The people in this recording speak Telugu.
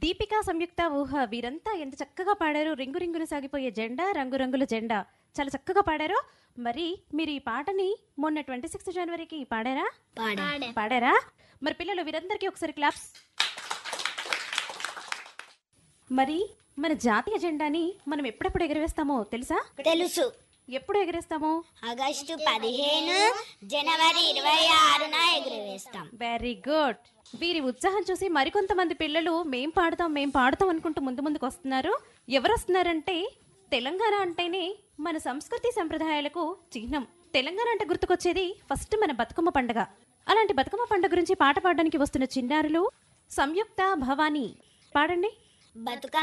దీపిక సంయుక్త ఊహ వీరంతా ఎంత చక్కగా పాడారు రింగు రింగులు సాగిపోయే జెండా రంగురంగుల జెండా చాలా చక్కగా పాడారు మరి మీరు ఈ పాటని మొన్న ట్వంటీ సిక్స్త్ జనవరికి పాడారా పాడారా మరి పిల్లలు వీరందరికీ ఒకసారి క్లాప్స్ మరి మన జాతీయ జెండాని మనం ఎప్పుడెప్పుడు ఎగరవేస్తామో తెలుసా తెలుసు ఎప్పుడు ఎగరేస్తామో ఆగస్టు పదిహేను జనవరి ఇరవై ఆరున ఎగురవేస్తాం వెరీ గుడ్ వీరి ఉత్సాహం చూసి మరికొంతమంది పిల్లలు మేం పాడతాం మేం పాడతాం అనుకుంటూ ముందు ముందుకు వస్తున్నారు ఎవరు వస్తున్నారంటే తెలంగాణ అంటేనే మన సంస్కృతి సంప్రదాయాలకు చిహ్నం తెలంగాణ అంటే గుర్తుకొచ్చేది ఫస్ట్ మన బతుకమ్మ పండగ అలాంటి బతుకమ్మ పండుగ గురించి పాట పాడడానికి వస్తున్న చిన్నారులు సంయుక్త భవానీ పాడండి బతుకమ్మ